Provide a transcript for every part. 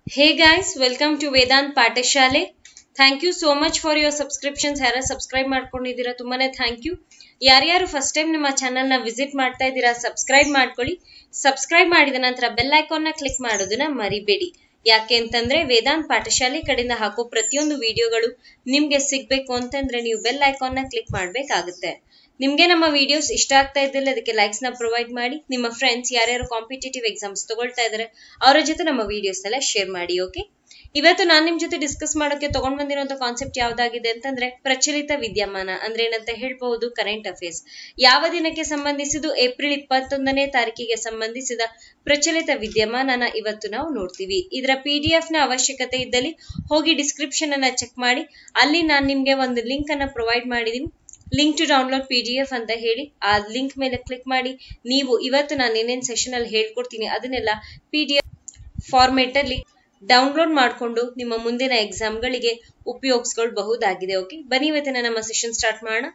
Hey guys, welcome to Vedant ಪಾಠಶಾಲೆ thank you so much for your subscriptions ಯಾರ subscribe ಮಾಡ್ಕೊಂಡಿದ್ದೀರಾ ತುಂಬಾನೇ ಥ್ಯಾಂಕ್ ಯು ಯಾರ್ಯಾರು ಫಸ್ಟ್ ಟೈಮ್ ನಿಮ್ಮ ಚಾನಲ್ ನ ವಿಸಿಟ್ ಮಾಡ್ತಾ ಇದ್ದೀರಾ ಸಬ್ಸ್ಕ್ರೈಬ್ ಮಾಡ್ಕೊಳ್ಳಿ ಸಬ್ಸ್ಕ್ರೈಬ್ ಮಾಡಿದ ನಂತರ ಬೆಲ್ ಐಕಾನ್ ನ ಕ್ಲಿಕ್ ಮಾಡೋದನ್ನ ಮರಿಬೇಡಿ ಯಾಕೆ ಅಂತಂದ್ರೆ ವೇದಾಂತ್ ಪಾಠಶಾಲೆ ಕಡೆಯಿಂದ ಹಾಕೋ ಪ್ರತಿಯೊಂದು ವಿಡಿಯೋಗಳು ನಿಮ್ಗೆ ಸಿಗ್ಬೇಕು ಅಂತಂದ್ರೆ ನೀವು ಬೆಲ್ ಐಕಾನ್ ನ ಕ್ಲಿಕ್ ಮಾಡ್ಬೇಕಾಗುತ್ತೆ ನಿಮ್ಗೆ ನಮ್ಮ ವಿಡಿಯೋಸ್ ಇಷ್ಟ ಆಗ್ತಾ ಇದ್ದಲ್ಲಿ ಅದಕ್ಕೆ ಲೈಕ್ಸ್ ನ ಪ್ರೊವೈಡ್ ಮಾಡಿ ನಿಮ್ಮ ಫ್ರೆಂಡ್ಸ್ ಯಾರ್ಯಾರು ಕಾಂಪಿಟೇಟಿವ್ ಎಕ್ಸಾಮ್ಸ್ ತಗೊಳ್ತಾ ಇದಾರೆ ಅವರ ಜೊತೆ ನಮ್ಮ ವಿಡಿಯೋಸ್ ಎಲ್ಲ ಶೇರ್ ಮಾಡಿ ಓಕೆ ಇವತ್ತು ನಾನ್ ನಿಮ್ ಜೊತೆ ಡಿಸ್ಕಸ್ ಮಾಡೋಕೆ ತಗೊಂಡ್ ಬಂದಿರುವಂತ ಕಾನ್ಸೆಪ್ಟ್ ಯಾವ್ದಾಗಿದೆ ಅಂತಂದ್ರೆ ಪ್ರಚಲಿತ ವಿದ್ಯಮಾನ ಅಂದ್ರೆ ಏನಂತ ಹೇಳ್ಬಹುದು ಕರೆಂಟ್ ಅಫೇರ್ಸ್ ಯಾವ ದಿನಕ್ಕೆ ಸಂಬಂಧಿಸಿದ್ದು ಏಪ್ರಿಲ್ ಇಪ್ಪತ್ತೊಂದನೇ ತಾರೀಕಿಗೆ ಸಂಬಂಧಿಸಿದ ಪ್ರಚಲಿತ ವಿದ್ಯಮಾನನ ಇವತ್ತು ನಾವು ನೋಡ್ತೀವಿ ಇದರ ಪಿ ಡಿ ಎಫ್ ನ ಅವಶ್ಯಕತೆ ಇದ್ದಲ್ಲಿ ಹೋಗಿ ಡಿಸ್ಕ್ರಿಪ್ಷನ್ ಅನ್ನ ಚೆಕ್ ಮಾಡಿ ಅಲ್ಲಿ ನಾನ್ ನಿಮ್ಗೆ ಒಂದು ಲಿಂಕ್ ಅನ್ನ ಪ್ರೊವೈಡ್ ಮಾಡಿದೀನಿ link to download P D F ಅಂತ ಹೇಳಿ ಆ ಲಿಂಕ್ ಮೇಲೆ ಕ್ಲಿಕ್ ಮಾಡಿ ನೀವು ಇವತ್ತು ನಾನು ಏನೇನ್ ಸೆಷನ್ ಅಲ್ಲಿ ಹೇಳ್ಕೊಡ್ತೀನಿ ಅದನ್ನೆಲ್ಲ ಪಿ ಡಿ ಎಫ್ ಫಾರ್ಮೇಟ್ ಅಲ್ಲಿ ಡೌನ್ಲೋಡ್ ಮಾಡಿಕೊಂಡು ನಿಮ್ಮ ಮುಂದಿನ ಎಕ್ಸಾಮ್ಗಳಿಗೆ ಉಪಯೋಗಿಸ್ಕೊಳ್ಬಹುದಾಗಿದೆ ಓಕೆ ಬನ್ನಿ ಇವತ್ತಿನ ನಮ್ಮ ಸೆಷನ್ ಸ್ಟಾರ್ಟ್ ಮಾಡೋಣ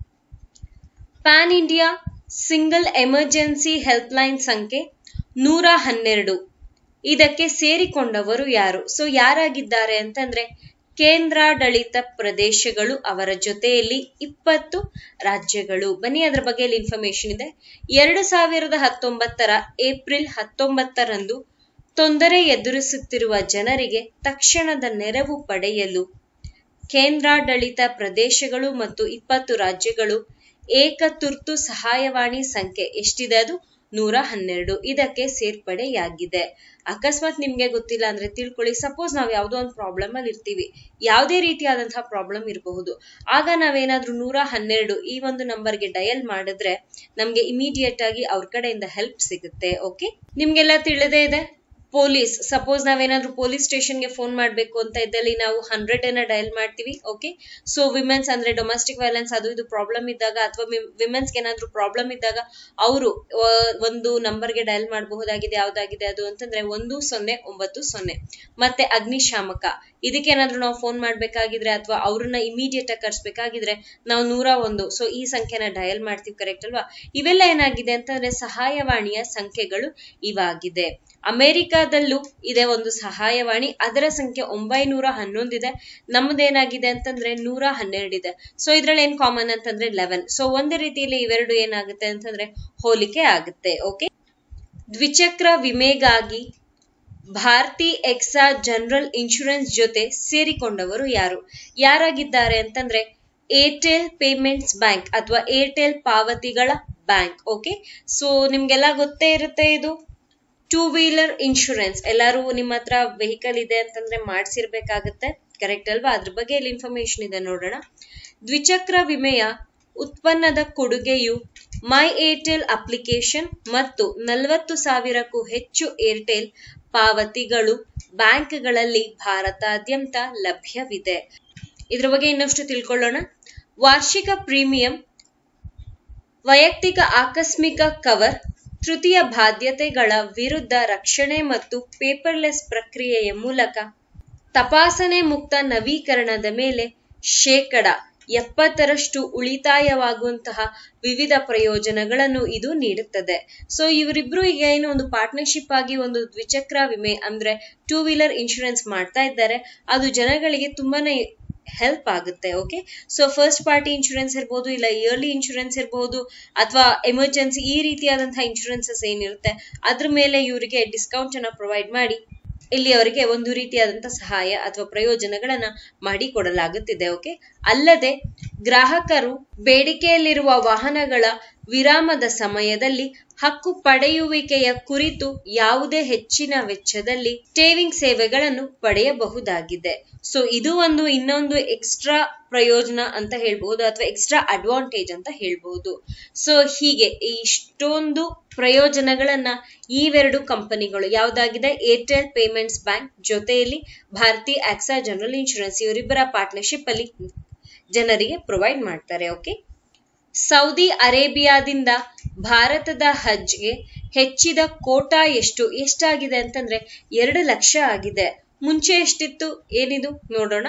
pan India single emergency helpline ಸಂಖ್ಯೆ ನೂರ ಹನ್ನೆರಡು ಇದಕ್ಕೆ ಸೇರಿಕೊಂಡವರು ಯಾರು ಸೊ ಯಾರಾಗಿದ್ದಾರೆ ಅಂತಂದ್ರೆ ಕೇಂದ್ರಾಡಳಿತ ಪ್ರದೇಶಗಳು ಅವರ ಜೊತೆಯಲ್ಲಿ ಇಪ್ಪತ್ತು ರಾಜ್ಯಗಳು ಬನ್ನಿ ಅದರ ಬಗ್ಗೆ ಇನ್ಫಾರ್ಮೇಶನ್ ಇದೆ ಎರಡು ಸಾವಿರದ ಹತ್ತೊಂಬತ್ತರ ಏಪ್ರಿಲ್ ಹತ್ತೊಂಬತ್ತರಂದು ತೊಂದರೆ ಎದುರಿಸುತ್ತಿರುವ ಜನರಿಗೆ ತಕ್ಷಣದ ನೆರವು ಪಡೆಯಲು ಕೇಂದ್ರಾಡಳಿತ ಪ್ರದೇಶಗಳು ಮತ್ತು ಇಪ್ಪತ್ತು ರಾಜ್ಯಗಳು ಏಕ ತುರ್ತು ಸಹಾಯವಾಣಿ ಸಂಖ್ಯೆ ಎಷ್ಟಿದೆ ಅದು ನೂರ ಹನ್ನೆರಡು ಇದಕ್ಕೆ ಸೇರ್ಪಡೆಯಾಗಿದೆ ಅಕಸ್ಮಾತ್ ನಿಮ್ಗೆ ಗೊತ್ತಿಲ್ಲ ಅಂದ್ರೆ ತಿಳ್ಕೊಳ್ಳಿ ಸಪೋಸ್ ನಾವ್ ಯಾವ್ದೋ ಒಂದು ಪ್ರಾಬ್ಲಮ್ ಅಲ್ಲಿ ಇರ್ತೀವಿ ಯಾವುದೇ ರೀತಿಯಾದಂತಹ ಪ್ರಾಬ್ಲಮ್ ಇರಬಹುದು ಆಗ ನಾವೇನಾದ್ರೂ ನೂರ ಹನ್ನೆರಡು ಈ ಒಂದು ನಂಬರ್ಗೆ ಡಯಲ್ ಮಾಡಿದ್ರೆ ನಮ್ಗೆ ಇಮಿಡಿಯೇಟ್ ಆಗಿ ಅವ್ರ ಕಡೆಯಿಂದ ಹೆಲ್ಪ್ ಸಿಗುತ್ತೆ ಓಕೆ ನಿಮ್ಗೆಲ್ಲ ತಿಳಿದೇ ಇದೆ ಪೊಲೀಸ್ ಸಪೋಸ್ ನಾವೇನಾದ್ರೂ ಪೊಲೀಸ್ ಸ್ಟೇಷನ್ಗೆ ಫೋನ್ ಮಾಡಬೇಕು ಅಂತ ಇದ್ದಲ್ಲಿ ನಾವು ಹಂಡ್ರೆಡ್ ಅನ್ನ ಡಯಲ್ ಮಾಡ್ತೀವಿ ಓಕೆ ಸೊ ವಿಮೆನ್ಸ್ ಅಂದ್ರೆ ಡೊಮೆಸ್ಟಿಕ್ ವೈಲೆನ್ಸ್ ಅದು ಇದು ಪ್ರಾಬ್ಲಮ್ ಇದ್ದಾಗ ಅಥವಾ ವಿಮೆನ್ಸ್ಗೆ ಏನಾದ್ರೂ ಪ್ರಾಬ್ಲಮ್ ಇದ್ದಾಗ ಅವರು ಒಂದು ನಂಬರ್ಗೆ ಡಯಲ್ ಮಾಡಬಹುದಾಗಿದೆ ಯಾವ್ದಾಗಿದೆ ಅದು ಅಂತಂದ್ರೆ ಒಂದು ಸೊನ್ನೆ ಒಂಬತ್ತು ಸೊನ್ನೆ ಮತ್ತೆ ಅಗ್ನಿಶಾಮಕ ಇದಕ್ಕೆ ಏನಾದ್ರೂ ನಾವು ಫೋನ್ ಮಾಡ್ಬೇಕಾಗಿದ್ರೆ ಅಥವಾ ಅವ್ರನ್ನ ಇಮಿಡಿಯೇಟ್ ಆಗಿ ಕರ್ಸ್ಬೇಕಾಗಿದ್ರೆ ನಾವು ನೂರ ಒಂದು ಸೊ ಈ ಸಂಖ್ಯೆನ ಡಯಲ್ ಮಾಡ್ತೀವಿ ಕರೆಕ್ಟ್ ಅಲ್ವಾ ಇವೆಲ್ಲ ಏನಾಗಿದೆ ಅಂತಂದ್ರೆ ಸಹಾಯವಾಣಿಯ ಸಂಖ್ಯೆಗಳು ಇವಾಗಿದೆ ಅಮೆರಿಕಾದಲ್ಲೂ ಇದೆ ಒಂದು ಸಹಾಯವಾಣಿ ಅದರ ಸಂಖ್ಯೆ ಒಂಬೈನೂರ ಹನ್ನೊಂದಿದೆ ನಮ್ದೇನಾಗಿದೆ ಅಂತಂದ್ರೆ ನೂರ ಹನ್ನೆರಡಿದೆ ಸೊ ಇದ್ರಲ್ಲಿ ಏನ್ ಕಾಮನ್ ಅಂತಂದ್ರೆ ಲೆವೆನ್ ಸೊ ಒಂದು ರೀತಿಯಲ್ಲಿ ಇವೆರಡು ಏನಾಗುತ್ತೆ ಅಂತಂದ್ರೆ ಹೋಲಿಕೆ ಆಗುತ್ತೆ ಓಕೆ ದ್ವಿಚಕ್ರ ವಿಮೆಗಾಗಿ ಭಾರತಿ ಎಕ್ಸಾ ಜನರಲ್ ಇನ್ಶೂರೆನ್ಸ್ ಜೊತೆ ಸೇರಿಕೊಂಡವರು ಯಾರು ಯಾರಾಗಿದ್ದಾರೆ ಅಂತಂದ್ರೆ ಏರ್ಟೆಲ್ ಪೇಮೆಂಟ್ಸ್ ಬ್ಯಾಂಕ್ ಅಥವಾ ಏರ್ಟೆಲ್ ಪಾವತಿಗಳ ಬ್ಯಾಂಕ್ ಓಕೆ ಸೊ ನಿಮ್ಗೆಲ್ಲ ಗೊತ್ತೇ ಇರುತ್ತೆ ಇದು ಟೂ ವೀಲರ್ ಇನ್ಶೂರೆನ್ಸ್ ಎಲ್ಲರೂ ನಿಮ್ಮ ಹತ್ರ ವೆಹಿಕಲ್ ಇದೆ ಅಂತಂದ್ರೆ ಮಾಡಿಸಿರ್ಬೇಕಾಗತ್ತೆ ಕರೆಕ್ಟ್ ಅಲ್ವಾ ಅದ್ರ ಬಗ್ಗೆ ಇಲ್ಲಿ ಇನ್ಫಾರ್ಮೇಶನ್ ಇದೆ ನೋಡೋಣ ದ್ವಿಚಕ್ರ ವಿಮೆಯ ಉತ್ಪನ್ನದ ಕೊಡುಗೆಯು ಮೈ ಏರ್ಟೆಲ್ ಅಪ್ಲಿಕೇಶನ್ ಮತ್ತು ನಲವತ್ತು ಸಾವಿರಕ್ಕೂ ಹೆಚ್ಚು ಏರ್ಟೆಲ್ ಪಾವತಿಗಳು ಬ್ಯಾಂಕ್ಗಳಲ್ಲಿ ಭಾರತಾದ್ಯಂತ ಲಭ್ಯವಿದೆ ಇದ್ರ ಬಗ್ಗೆ ಇನ್ನಷ್ಟು ತಿಳ್ಕೊಳ್ಳೋಣ ವಾರ್ಷಿಕ ಪ್ರೀಮಿಯಂ ವೈಯಕ್ತಿಕ ಆಕಸ್ಮಿಕ ಕವರ್ ತೃತೀಯ ಬಾಧ್ಯತೆಗಳ ವಿರುದ್ಧ ರಕ್ಷಣೆ ಮತ್ತು ಪೇಪರ್ಲೆಸ್ ಪ್ರಕ್ರಿಯೆಯ ಮೂಲಕ ತಪಾಸಣೆ ಮುಕ್ತ ನವೀಕರಣದ ಮೇಲೆ ಶೇಕಡ ಎಪ್ಪತ್ತರಷ್ಟು ಉಳಿತಾಯವಾಗುವಂತಹ ವಿವಿಧ ಪ್ರಯೋಜನಗಳನ್ನು ಇದು ನೀಡುತ್ತದೆ ಸೊ ಇವರಿಬ್ರು ಈಗ ಏನು ಒಂದು ಪಾರ್ಟ್ನರ್ಶಿಪ್ ಆಗಿ ಒಂದು ದ್ವಿಚಕ್ರ ವಿಮೆ ಅಂದ್ರೆ ಟೂ ವೀಲರ್ ಇನ್ಶೂರೆನ್ಸ್ ಮಾಡ್ತಾ ಇದ್ದಾರೆ ಅದು ಜನಗಳಿಗೆ ತುಂಬಾನೇ ಹೆಲ್ಪ್ ಆಗುತ್ತೆ okay so first party insurance ಇರ್ಬೋದು ಇಲ್ಲ ಇಯರ್ಲಿ ಇನ್ಶೂರೆನ್ಸ್ ಇರಬಹುದು ಅಥವಾ ಎಮರ್ಜೆನ್ಸಿ ಈ ರೀತಿಯಾದಂತಹ ಇನ್ಶೂರೆನ್ಸಸ್ ಏನಿರುತ್ತೆ ಅದ್ರ ಮೇಲೆ ಇವರಿಗೆ ಡಿಸ್ಕೌಂಟ್ ಅನ್ನ ಪ್ರೊವೈಡ್ ಮಾಡಿ ಇಲ್ಲಿ ಅವರಿಗೆ ಒಂದು ರೀತಿಯಾದಂತಹ ಸಹಾಯ ಅಥವಾ ಪ್ರಯೋಜನಗಳನ್ನ ಮಾಡಿ ಕೊಡಲಾಗುತ್ತಿದೆ ಓಕೆ ಅಲ್ಲದೆ ಗ್ರಾಹಕರು ಬೇಡಿಕೆಯಲ್ಲಿರುವ ವಾಹನಗಳ ವಿರಾಮದ ಸಮಯದಲ್ಲಿ ಹಕ್ಕು ಪಡೆಯುವಿಕೆಯ ಕುರಿತು ಯಾವುದೇ ಹೆಚ್ಚಿನ ವೆಚ್ಚದಲ್ಲಿ ಸೇವಿಂಗ್ ಸೇವೆಗಳನ್ನು ಪಡೆಯಬಹುದಾಗಿದೆ ಸೊ ಇದು ಒಂದು ಇನ್ನೊಂದು ಎಕ್ಸ್ಟ್ರಾ ಪ್ರಯೋಜನ ಅಂತ ಹೇಳ್ಬಹುದು ಅಥವಾ ಎಕ್ಸ್ಟ್ರಾ ಅಡ್ವಾಂಟೇಜ್ ಅಂತ ಹೇಳ್ಬಹುದು ಸೊ ಹೀಗೆ ಇಷ್ಟೊಂದು ಪ್ರಯೋಜನಗಳನ್ನ ಇವೆರಡು ಕಂಪನಿಗಳು ಯಾವ್ದಾಗಿದೆ ಏರ್ಟೆಲ್ ಪೇಮೆಂಟ್ಸ್ ಬ್ಯಾಂಕ್ ಜೊತೆಯಲ್ಲಿ ಭಾರತಿ ಆಕ್ಸಾ ಜನರಲ್ ಇನ್ಶೂರೆನ್ಸ್ ಇವರಿಬ್ಬರ ಪಾರ್ಟ್ನರ್ಶಿಪ್ ಅಲ್ಲಿ ಜನರಿಗೆ ಪ್ರೊವೈಡ್ ಮಾಡ್ತಾರೆ ಓಕೆ ಸೌದಿ ಅರೇಬಿಯಾದಿಂದ ಭಾರತದ ಹಜ್ಗೆ ಹೆಚ್ಚಿದ ಕೋಟಾ ಎಷ್ಟು ಎಷ್ಟಾಗಿದೆ ಅಂತಂದ್ರೆ ಎರಡು ಲಕ್ಷ ಆಗಿದೆ ಮುಂಚೆ ಎಷ್ಟಿತ್ತು ಏನಿದು ನೋಡೋಣ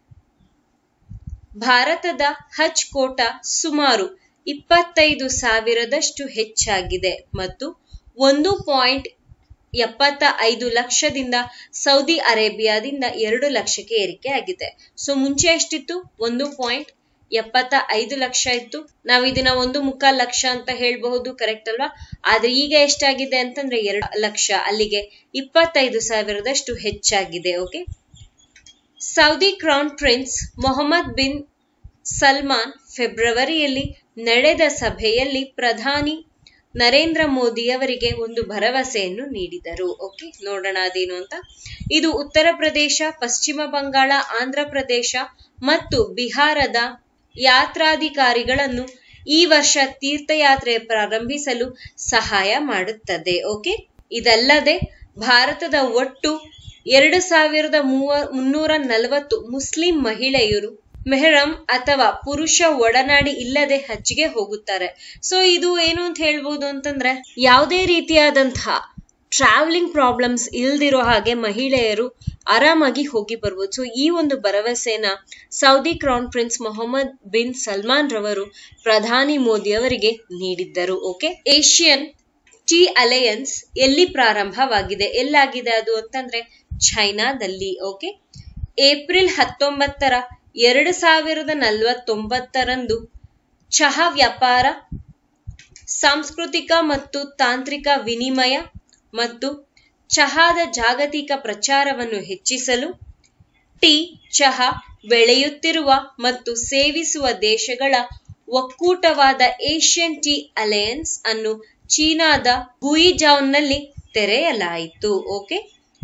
ಭಾರತದ ಹಜ್ ಕೋಟಾ ಸುಮಾರು ಇಪ್ಪತ್ತೈದು ಸಾವಿರದಷ್ಟು ಹೆಚ್ಚಾಗಿದೆ ಮತ್ತು ಒಂದು ಪಾಯಿಂಟ್ ಎಪ್ಪತ್ತ ಐದು ಲಕ್ಷದಿಂದ ಸೌದಿ ಅರೇಬಿಯಾದಿಂದ ಎರಡು ಲಕ್ಷಕ್ಕೆ ಏರಿಕೆ ಆಗಿದೆ ಸೊ ಮುಂಚೆ ಎಷ್ಟಿತ್ತು ಒಂದು ಪಾಯಿಂಟ್ ಎಪ್ಪತ್ತ ಐದು ಲಕ್ಷ ಇತ್ತು ನಾವು ಇದನ್ನ ಒಂದು ಮುಕ್ಕಾಲ್ ಲಕ್ಷ ಅಂತ ಹೇಳ್ಬಹುದು ಕರೆಕ್ಟ್ ಅಲ್ವಾ ಆದ್ರೆ ಈಗ ಎಷ್ಟಾಗಿದೆ ಅಂತಂದ್ರೆ ಎರಡು ಲಕ್ಷ ಅಲ್ಲಿಗೆ ಇಪ್ಪತ್ತೈದು ಸಾವಿರದಷ್ಟು ಹೆಚ್ಚಾಗಿದೆ okay Saudi crown prince Mohammed bin Salman ಫೆಬ್ರವರಿಯಲ್ಲಿ ನಡೆದ ಸಭೆಯಲ್ಲಿ ಪ್ರಧಾನಿ ನರೇಂದ್ರ ಮೋದಿ ಅವರಿಗೆ ಒಂದು ಭರವಸೆಯನ್ನು ನೀಡಿದರು ಓಕೆ ನೋಡೋಣ ಅದೇನು ಅಂತ ಇದು ಉತ್ತರ ಪ್ರದೇಶ ಪಶ್ಚಿಮ ಬಂಗಾಳ ಆಂಧ್ರ ಪ್ರದೇಶ ಮತ್ತು ಬಿಹಾರದ ಯಾತ್ರಾಧಿಕಾರಿಗಳನ್ನು ಈ ವರ್ಷ ತೀರ್ಥಯಾತ್ರೆ ಪ್ರಾರಂಭಿಸಲು ಸಹಾಯ ಮಾಡುತ್ತದೆ ಓಕೆ ಇದಲ್ಲದೆ ಭಾರತದ ಒಟ್ಟು ಎರಡು ಸಾವಿರದ ಮೂವ ಮುನ್ನೂರ ನಲವತ್ತು ಮುಸ್ಲಿಂ ಮಹಿಳೆಯರು ಮೆಹರಂ ಅಥವಾ ಪುರುಷ ಒಡನಾಡಿ ಇಲ್ಲದೆ ಹಜ್ಗೆ ಹೋಗುತ್ತಾರೆ ಸೊ ಇದು ಏನು ಅಂತ ಹೇಳ್ಬೋದು ಅಂತಂದ್ರೆ ಯಾವುದೇ ರೀತಿಯಾದಂತಹ ಟ್ರಾವೆಲಿಂಗ್ ಪ್ರಾಬ್ಲಮ್ಸ್ ಇಲ್ದಿರೋ ಹಾಗೆ ಮಹಿಳೆಯರು ಆರಾಮಾಗಿ ಹೋಗಿ ಬರ್ಬೋದು ಸೊ ಈ ಒಂದು ಭರವಸೆನ Saudi crown prince Mohammed bin Salman ರವರು ಪ್ರಧಾನಿ ಮೋದಿ ಅವರಿಗೆ ನೀಡಿದ್ದರು ಓಕೆ ಏಷ್ಯನ್ ಟಿ ಅಲಯನ್ಸ್ ಎಲ್ಲಿ ಪ್ರಾರಂಭವಾಗಿದೆ ಎಲ್ಲಾಗಿದೆ ಅದು ಅಂತಂದ್ರೆ ಚೈನಾದಲ್ಲಿ ಓಕೆ ಏಪ್ರಿಲ್ ಹತ್ತೊಂಬತ್ತರ ಎರಡು ಸಾವಿರದ ನಲವತ್ತೊಂಬತ್ತರಂದು ಚಹಾ ವ್ಯಾಪಾರ ಸಾಂಸ್ಕೃತಿಕ ಮತ್ತು ತಾಂತ್ರಿಕ ವಿನಿಮಯ ಮತ್ತು ಚಹಾದ ಜಾಗತಿಕ ಪ್ರಚಾರವನ್ನು ಹೆಚ್ಚಿಸಲು ಟೀ ಚಹಾ ಬೆಳೆಯುತ್ತಿರುವ ಮತ್ತು ಸೇವಿಸುವ ದೇಶಗಳ ಒಕ್ಕೂಟವಾದ ಏಷ್ಯನ್ ಟೀ ಅಲಯನ್ಸ್ ಅನ್ನು ಚೀನಾದ ಗುಯಿಜಾವ್ನಲ್ಲಿ ತೆರೆಯಲಾಯಿತು okay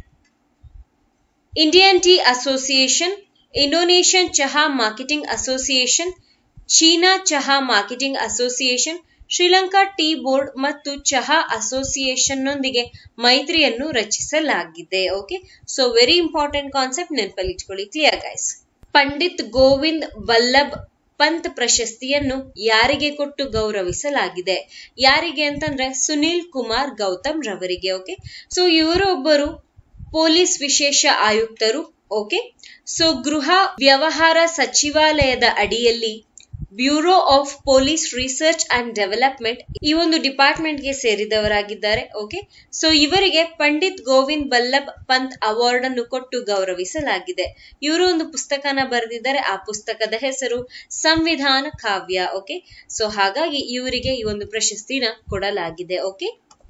Indian tea association Indonesian ಚಹಾ ಮಾರ್ಕೆಟಿಂಗ್ ಅಸೋಸಿಯೇಷನ್ ಚೀನಾ ಚಹಾ marketing association Sri Lanka tea board ಮತ್ತು ಚಹಾ ಅಸೋಸಿಯೇಷನ್ನೊಂದಿಗೆ ಮೈತ್ರಿಯನ್ನು ರಚಿಸಲಾಗಿದೆ okay so very important concept ನೆನಪಲ್ಲಿ ಇಟ್ಕೊಳ್ಳಿ ಕ್ಲಿಯರ್ ಗೈಸ್ ಪಂಡಿತ್ ಗೋವಿಂದ್ ವಲ್ಲಭ್ ಪಂತ್ ಪ್ರಶಸ್ತಿಯನ್ನು ಯಾರಿಗೆ ಕೊಟ್ಟು ಗೌರವಿಸಲಾಗಿದೆ ಯಾರಿಗೆ ಅಂತಂದ್ರೆ ಸುನಿಲ್ ಕುಮಾರ್ ಗೌತಮ್ ರವರಿಗೆ ಓಕೆ ಸೊ ಇವರೊಬ್ಬರು ಪೊಲೀಸ್ ವಿಶೇಷ ಆಯುಕ್ತರು ಓಕೆ ಸೊ ಗೃಹ ವ್ಯವಹಾರ ಸಚಿವಾಲಯದ ಅಡಿಯಲ್ಲಿ bureau of police research and development ಈ ಒಂದು ಡಿಪಾರ್ಟ್ಮೆಂಟ್ಗೆ ಸೇರಿದವರಾಗಿದ್ದಾರೆ ಓಕೆ ಸೊ ಇವರಿಗೆ ಪಂಡಿತ್ ಗೋವಿಂದ್ ಬಲ್ಲಭ್ ಪಂತ್ ಅವಾರ್ಡ್ ಅನ್ನು ಕೊಟ್ಟು ಗೌರವಿಸಲಾಗಿದೆ ಇವರು ಒಂದು ಪುಸ್ತಕನ ಬರೆದಿದ್ದಾರೆ ಆ ಪುಸ್ತಕದ ಹೆಸರು ಸಂವಿಧಾನ ಕಾವ್ಯ ಓಕೆ ಸೊ ಹಾಗಾಗಿ ಇವರಿಗೆ ಈ ಒಂದು ಪ್ರಶಸ್ತಿನ ಕೊಡಲಾಗಿದೆ ಓಕೆ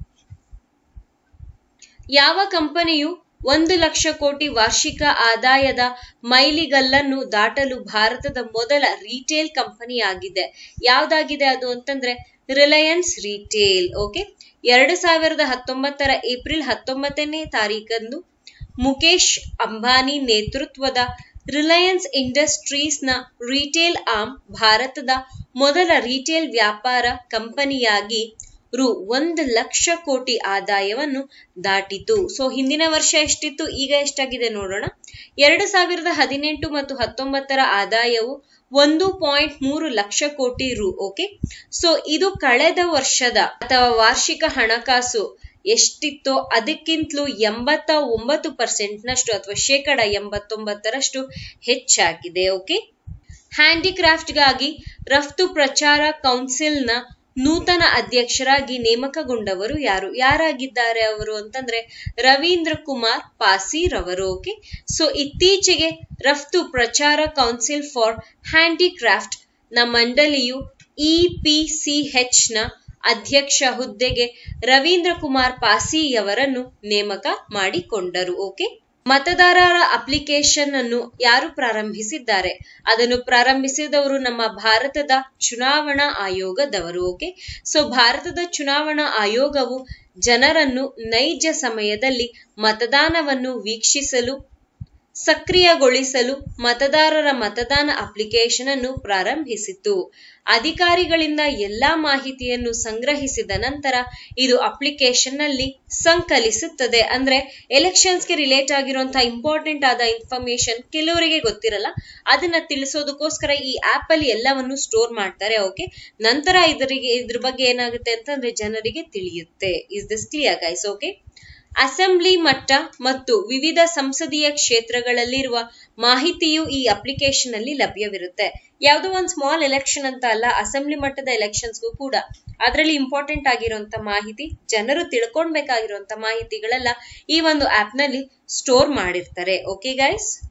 ಯಾವ ಕಂಪನಿಯು ಒಂದು ಲಕ್ಷ ಕೋಟಿ ವಾರ್ಷಿಕ ಆದಾಯದ ಮೈಲಿಗಲ್ಲನ್ನು ದಾಟಲು ಭಾರತದ ಮೊದಲ ರಿಟೇಲ್ ಕಂಪನಿಯಾಗಿದೆ ಯಾವ್ದಾಗಿದೆ ಅದು ಅಂತಂದ್ರೆ ರಿಲಯನ್ಸ್ ರಿಟೇಲ್ ಓಕೆ ಎರಡು ಸಾವಿರದ ಹತ್ತೊಂಬತ್ತರ ಏಪ್ರಿಲ್ ಹತ್ತೊಂಬತ್ತನೇ ತಾರೀಕಂದು ಮುಖೇಶ್ ಅಂಬಾನಿ ನೇತೃತ್ವದ ರಿಲಯನ್ಸ್ ಇಂಡಸ್ಟ್ರೀಸ್ನ ರಿಟೇಲ್ ಆರ್ಮ್ ಭಾರತದ ಮೊದಲ ರಿಟೇಲ್ ವ್ಯಾಪಾರ ಕಂಪನಿಯಾಗಿ ರು ಒಂದು ಲಕ್ಷ ಕೋಟಿ ಆದಾಯವನ್ನು ದಾಟಿತು ಸೊ ಹಿಂದಿನ ವರ್ಷ ಎಷ್ಟಿತ್ತು ಈಗ ಎಷ್ಟಾಗಿದೆ ನೋಡೋಣ ಎರಡು ಸಾವಿರದ ಹದಿನೆಂಟು ಮತ್ತು ಹತ್ತೊಂಬತ್ತರ ಆದಾಯವು ಒಂದು ಪಾಯಿಂಟ್ ಮೂರು ಲಕ್ಷ ಕೋಟಿ ರು ಓಕೆ ಸೊ ಇದು ಕಳೆದ ವರ್ಷದ ಅಥವಾ ವಾರ್ಷಿಕ ಹಣಕಾಸು ಎಷ್ಟಿತ್ತೋ ಅದಕ್ಕಿಂತಲೂ ಎಂಬತ್ತ ಒಂಬತ್ತು ಪರ್ಸೆಂಟ್ನಷ್ಟು ಅಥವಾ ಶೇಕಡ ಎಂಬತ್ತೊಂಬತ್ತರಷ್ಟು ಹೆಚ್ಚಾಗಿದೆ ಓಕೆ ಹ್ಯಾಂಡಿಕ್ರಾಫ್ಟ್ಗಾಗಿ ರಫ್ತು ಪ್ರಚಾರ ಕೌನ್ಸಿಲ್ನ ನೂತನ ಅಧ್ಯಕ್ಷರಾಗಿ ನೇಮಕಗೊಂಡವರು ಯಾರು ಯಾರಾಗಿದ್ದಾರೆ ಅವರು ಅಂತಂದ್ರೆ ರವೀಂದ್ರ ಕುಮಾರ್ ಪಾಸಿರವರು ಓಕೆ ಸೊ ಇತ್ತೀಚೆಗೆ ರಫ್ತು ಪ್ರಚಾರ ಕೌನ್ಸಿಲ್ ಫಾರ್ ಹ್ಯಾಂಡಿಕ್ರಾಫ್ಟ್ ನ ಮಂಡಳಿಯು ಇಪಿಸಿಎಚ್ ನ ಅಧ್ಯಕ್ಷ ಹುದ್ದೆಗೆ ರವೀಂದ್ರ ಕುಮಾರ್ ಪಾಸಿಯವರನ್ನು ನೇಮಕ ಮಾಡಿಕೊಂಡರು ಓಕೆ ಮತದಾರರ ಅಪ್ಲಿಕೇಶನ್ ಅನ್ನು ಯಾರು ಪ್ರಾರಂಭಿಸಿದ್ದಾರೆ ಅದನ್ನು ಪ್ರಾರಂಭಿಸಿದವರು ನಮ್ಮ ಭಾರತದ ಚುನಾವಣಾ ಆಯೋಗದವರು ಓಕೆ ಸೊ ಭಾರತದ ಚುನಾವಣಾ ಆಯೋಗವು ಜನರನ್ನು ನೈಜ ಸಮಯದಲ್ಲಿ ಮತದಾನವನ್ನು ವೀಕ್ಷಿಸಲು ಸಕ್ರಿಯಗೊಳಿಸಲು ಮತದಾರರ ಮತದಾನ ಅಪ್ಲಿಕೇಶನ್ ಅನ್ನು ಪ್ರಾರಂಭಿಸಿತು ಅಧಿಕಾರಿಗಳಿಂದ ಎಲ್ಲಾ ಮಾಹಿತಿಯನ್ನು ಸಂಗ್ರಹಿಸಿದ ನಂತರ ಇದು ಅಪ್ಲಿಕೇಶನ್ ನಲ್ಲಿ ಸಂಕಲಿಸುತ್ತದೆ ಅಂದ್ರೆ ಎಲೆಕ್ಷನ್ಸ್ಗೆ ರಿಲೇಟ್ ಆಗಿರುವಂತಹ ಇಂಪಾರ್ಟೆಂಟ್ ಆದ ಇನ್ಫಾರ್ಮೇಶನ್ ಕೆಲವರಿಗೆ ಗೊತ್ತಿರಲ್ಲ ಅದನ್ನ ತಿಳಿಸೋದಕ್ಕೋಸ್ಕರ ಈ ಆಪ್ ಅಲ್ಲಿ ಎಲ್ಲವನ್ನು ಸ್ಟೋರ್ ಮಾಡ್ತಾರೆ ಓಕೆ ನಂತರ ಇದರಿಗೆ ಇದ್ರ ಬಗ್ಗೆ ಏನಾಗುತ್ತೆ ಅಂತಂದ್ರೆ ಜನರಿಗೆ ತಿಳಿಯುತ್ತೆ is this clear guys okay assembly ಮಟ್ಟ ಮತ್ತು ವಿವಿಧ ಸಂಸದೀಯ ಕ್ಷೇತ್ರಗಳಲ್ಲಿರುವ ಮಾಹಿತಿಯು ಈ ಅಪ್ಲಿಕೇಶನ್ ಅಲ್ಲಿ ಲಭ್ಯವಿರುತ್ತೆ ಯಾವುದೋ ಒಂದು ಸ್ಮಾಲ್ ಎಲೆಕ್ಷನ್ ಅಂತ ಅಲ್ಲ ಅಸೆಂಬ್ಲಿ ಮಟ್ಟದ ಎಲೆಕ್ಷನ್ಸ್ಗೂ ಕೂಡ ಅದರಲ್ಲಿ ಇಂಪಾರ್ಟೆಂಟ್ ಆಗಿರುವಂತ ಮಾಹಿತಿ ಜನರು ತಿಳ್ಕೊಳ್ಬೇಕಾಗಿರುವಂತ ಮಾಹಿತಿಗಳೆಲ್ಲ ಈ ಒಂದು ಆಪ್ ನಲ್ಲಿ ಸ್ಟೋರ್ ಮಾಡಿರ್ತಾರೆ ಓಕೆ ಗೈಸ್